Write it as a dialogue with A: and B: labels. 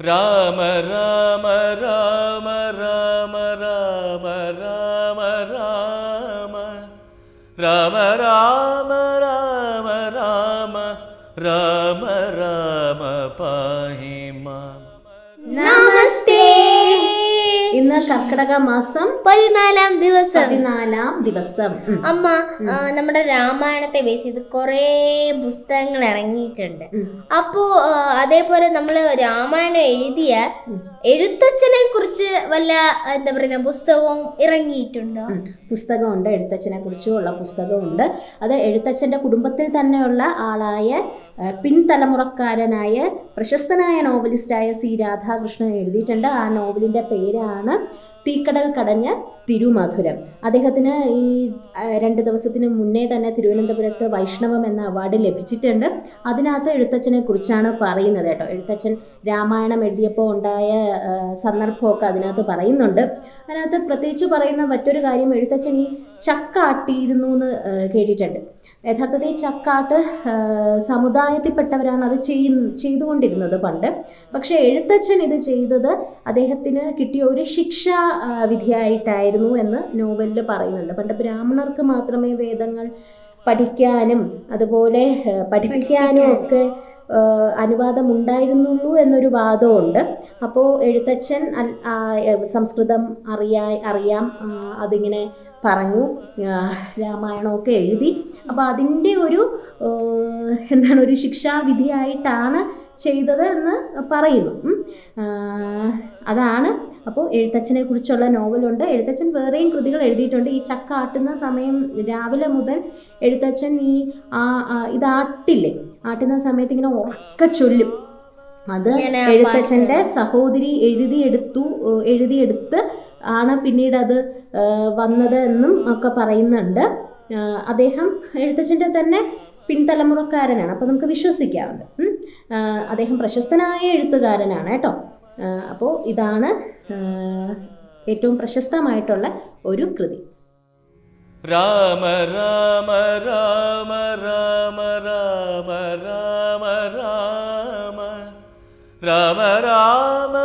A: രാമ രാമ രാമ രാമ രാമ രാമ രാമ രാമ രാമ രാമ രാമ രാമ രാമ പാഹി മാം
B: നമസ്തേ
C: ഇന്ന് കർക്കിടക മാസം
B: പതിനാലാം ദിവസം
C: പതിനാലാം ദിവസം ഉം.
B: അമ്മ ആ, നമ്മുടെ രാമായണത്തെ ബേസ് ചെയ്ത് കുറേ പുസ്തകങ്ങൾ ഇറങ്ങിയിട്ടുണ്ട്
C: ഉം.
B: അപ്പോ ആ, അതേപോലെ നമ്മൾ രാമായണം എഴുതിയ എഴുത്തച്ഛനെ കുറിച്ച് വല്ല എന്താ പറയുക പുസ്തകവും ഇറങ്ങിയിട്ടുണ്ടോ
C: ഉം. പുസ്തകമുണ്ട് എഴുത്തച്ഛനെ കുറിച്ചുള്ള പുസ്തകമുണ്ട് അത് എഴുത്തച്ഛൻ്റെ കുടുംബത്തിൽ തന്നെയുള്ള ആളായ ആ, പിൻതലമുറക്കാരനായ പ്രശസ്തനായ നോവലിസ്റ്റായ സി രാധാകൃഷ്ണൻ എഴുതിയിട്ടുണ്ട് ആ നോവലിൻ്റെ പേരാണ് തീക്കടൽ കടഞ്ഞ തിരുമധുരം അദ്ദേഹത്തിന് ഈ ആ, രണ്ട് ദിവസത്തിന് മുന്നേ തന്നെ തിരുവനന്തപുരത്ത് വൈഷ്ണവം എന്ന അവാർഡ് ലഭിച്ചിട്ടുണ്ട് അതിനകത്ത് എഴുത്തച്ഛനെ കുറിച്ചാണ് പറയുന്നത് കേട്ടോ എഴുത്തച്ഛൻ രാമായണം എഴുതിയപ്പോൾ ഉണ്ടായ ആ, സന്ദർഭമൊക്കെ അതിനകത്ത് പറയുന്നുണ്ട് അതിനകത്ത് പ്രത്യേകിച്ച് പറയുന്ന മറ്റൊരു കാര്യം എഴുത്തച്ഛൻ ഈ ചക്കാട്ടിയിരുന്നു എന്ന് ആ, കേട്ടിട്ടുണ്ട് യഥാർത്ഥത്തിൽ ഈ ചക്കാട്ട് ആ, സമുദായത്തിൽപ്പെട്ടവരാണ് അത് ചെയ്യ ചെയ്തുകൊണ്ടിരുന്നത് പണ്ട് പക്ഷേ എഴുത്തച്ഛൻ ഇത് ചെയ്തത് അദ്ദേഹത്തിന് കിട്ടിയ ഒരു ശിക്ഷാ ആ, വിധിയായിട്ടായിരുന്നു എന്ന് നോവലിൽ പറയുന്നുണ്ട് പണ്ട് ബ്രാഹ്മണർക്ക് മാത്രമേ വേദങ്ങൾ പഠിക്കാനും അതുപോലെ ആ, പഠിപ്പിക്കാനും ഒക്കെ ആ, അനുവാദം ഉണ്ടായിരുന്നുള്ളൂ എന്നൊരു വാദമുണ്ട് അപ്പോൾ എഴുത്തച്ഛൻ അൽ- ആ, എ, സംസ്കൃതം അറിയാ അറിയാം ആ, അതിങ്ങനെ പറഞ്ഞു ആ, രാമായണമൊക്കെ എഴുതി അപ്പോൾ അതിൻ്റെ ഒരു ആ, എന്താണ് ഒരു ശിക്ഷാവിധിയായിട്ടാണ് ചെയ്തത് എന്ന് പറയുന്നു ഉം. ആ, അതാണ് അപ്പോൾ എഴുത്തച്ഛനെ കുറിച്ചുള്ള നോവലുണ്ട് എഴുത്തച്ഛൻ വേറെയും കൃതികൾ എഴുതിയിട്ടുണ്ട് ഈ ചക്ക ആട്ടുന്ന സമയം രാവിലെ മുതൽ എഴുത്തച്ഛൻ ഈ ആ ആ, ഇത് ആട്ടില്ലേ ആട്ടുന്ന സമയത്ത് ഇങ്ങനെ ഉറക്ക ചൊല്ലും അത്
B: ഇങ്ങനെ ആ
C: എഴുത്തച്ഛൻ്റെ സഹോദരി എഴുതിയെടുത്തു ഏഹ് എഴുതിയെടുത്ത് ആണ് പിന്നീട് അത് ഏഹ് വന്നത് എന്നും ഒക്കെ പറയുന്നുണ്ട് ഏഹ് അദ്ദേഹം എഴുത്തച്ഛൻ്റെ തന്നെ പിൻതലമുറക്കാരനാണ് അപ്പോൾ നമുക്ക് വിശ്വസിക്കാവുന്നത് ഉം. ഏഹ് അദ്ദേഹം പ്രശസ്തനായ എഴുത്തുകാരനാണ് കേട്ടോ ഏഹ് അപ്പോൾ ഇതാണ് ഏഹ് ഏറ്റവും പ്രശസ്തമായിട്ടുള്ള ഒരു കൃതി
A: രാമ രാമ രാമ രാമ രാമ രാമ രാമ രാമ രാമ